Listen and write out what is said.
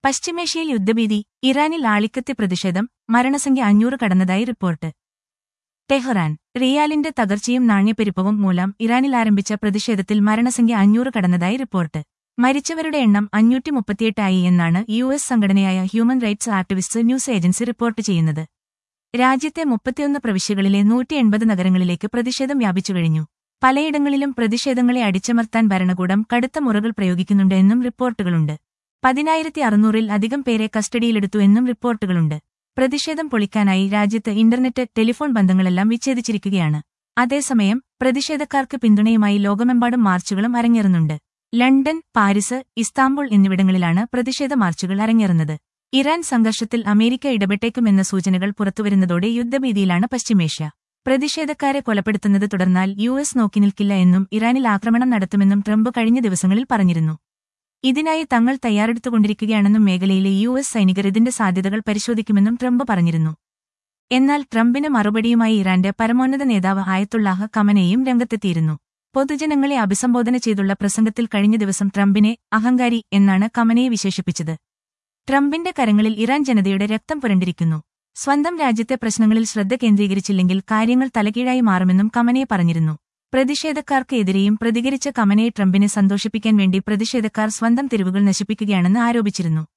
പശ്ചിമേഷ്യയിൽ യുദ്ധഭീതി ഇറാനിൽ ആളിക്കത്തി പ്രതിഷേധം മരണസംഖ്യ അഞ്ഞൂറ് കടന്നതായി റിപ്പോർട്ട് ടെഹ്റാൻ റിയാലിന്റെ തകർച്ചയും നാണ്യപ്പെരുപ്പവും മൂലം ഇറാനിൽ ആരംഭിച്ച പ്രതിഷേധത്തിൽ മരണസംഖ്യ അഞ്ഞൂറ് കടന്നതായി റിപ്പോർട്ട് മരിച്ചവരുടെ എണ്ണം അഞ്ഞൂറ്റി മുപ്പത്തിയെട്ടായി എന്നാണ് യു എസ് സംഘടനയായ human rights activist news agency report ചെയ്യുന്നത് രാജ്യത്തെ മുപ്പത്തിയൊന്ന് പ്രവിശ്യകളിലെ നൂറ്റി എൺപത് നഗരങ്ങളിലേക്ക് പ്രതിഷേധം വ്യാപിച്ചുകഴിഞ്ഞു പലയിടങ്ങളിലും പ്രതിഷേധങ്ങളെ അടിച്ചമർത്താൻ ഭരണകൂടം കടുത്ത മുറകൾ പ്രയോഗിക്കുന്നുണ്ട് എന്നും റിപ്പോർട്ടുകളുണ്ട് പതിനായിരത്തി അറുന്നൂറിൽ അധികം പേരെ കസ്റ്റഡിയിലെടുത്തു എന്നും റിപ്പോർട്ടുകളുണ്ട് പ്രതിഷേധം പൊളിക്കാനായി രാജ്യത്ത് ഇന്റർനെറ്റ് ടെലിഫോൺ ബന്ധങ്ങളെല്ലാം വിച്ഛേദിച്ചിരിക്കുകയാണ് അതേസമയം പ്രതിഷേധക്കാർക്ക് പിന്തുണയുമായി ലോകമെമ്പാടും മാർച്ചുകളും അരങ്ങേറുന്നുണ്ട് ലണ്ടൻ പാരിസ് ഇസ്താംബുൾ എന്നിവിടങ്ങളിലാണ് പ്രതിഷേധ മാർച്ചുകൾ അരങ്ങേറുന്നത് ഇറാൻ സംഘർഷത്തിൽ അമേരിക്ക ഇടപെട്ടേക്കുമെന്ന സൂചനകൾ പുറത്തുവരുന്നതോടെ യുദ്ധഭീതിയിലാണ് പശ്ചിമേഷ്യ പ്രതിഷേധക്കാരെ കൊലപ്പെടുത്തുന്നത് തുടർന്നാൽ യു എസ് നോക്കി നിൽക്കില്ല എന്നും ഇറാനിൽ ആക്രമണം നടത്തുമെന്നും ട്രംപ് കഴിഞ്ഞ ദിവസങ്ങളിൽ പറഞ്ഞിരുന്നു ഇതിനായി തങ്ങൾ തയ്യാറെടുത്തുകൊണ്ടിരിക്കുകയാണെന്നും മേഖലയിലെ യു എസ് സൈനികർ ഇതിന്റെ സാധ്യതകൾ പരിശോധിക്കുമെന്നും ട്രംപ് പറഞ്ഞിരുന്നു എന്നാൽ ട്രംപിന് മറുപടിയുമായി ഇറാന്റെ പരമോന്നത നേതാവ് ആയത്തുള്ളാഹ് കമനയും രംഗത്തെത്തിയിരുന്നു പൊതുജനങ്ങളെ അഭിസംബോധന ചെയ്തുള്ള പ്രസംഗത്തിൽ കഴിഞ്ഞ ദിവസം ട്രംപിനെ അഹങ്കാരി എന്നാണ് കമനയെ വിശേഷിപ്പിച്ചത് ട്രംപിന്റെ കരങ്ങളിൽ ഇറാൻ ജനതയുടെ രക്തം പുരണ്ടിരിക്കുന്നു സ്വന്തം രാജ്യത്തെ പ്രശ്നങ്ങളിൽ ശ്രദ്ധ കേന്ദ്രീകരിച്ചില്ലെങ്കിൽ കാര്യങ്ങൾ തലകീഴായി മാറുമെന്നും കമനയെ പറഞ്ഞിരുന്നു പ്രതിഷേധക്കാർക്ക് എതിരെയും പ്രതികരിച്ച കമനയെ ട്രംപിനെ സന്തോഷിപ്പിക്കാൻ വേണ്ടി പ്രതിഷേധക്കാർ സ്വന്തം തെരുവുകൾ നശിപ്പിക്കുകയാണെന്ന് ആരോപിച്ചിരുന്നു